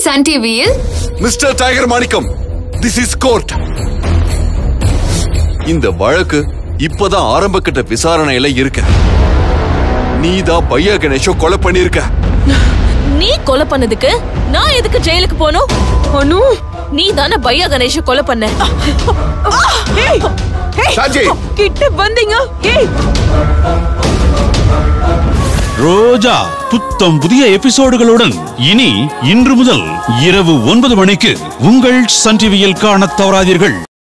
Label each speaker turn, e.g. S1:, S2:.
S1: Sun டிவியில்
S2: mister Tiger Manickam this is court இந்த வழக்கு இப்பதான் ஆரம்ப கட்ட விசாரணையில இருக்க நீதான் பையா கணேஷோ கொலை பண்ணிருக்க
S3: நீ கொலை பண்ணதுக்கு நான் எதுக்கு ஜெயிலுக்கு போகணும் அனு நீ தானே பையா கணேஷ கொலை பண்ண
S4: ஏய், ஏய்,
S2: ஷாஜி.
S4: கிட்ட வந்தீங்க ஏய்
S5: ரோஜா புத்தம் புதிய எபிசோடுகளுடன் இனி இன்று முதல் இரவு ஒன்பது மணிக்கு உங்கள் சன் டிவியில் காணத் தவறாதீர்கள்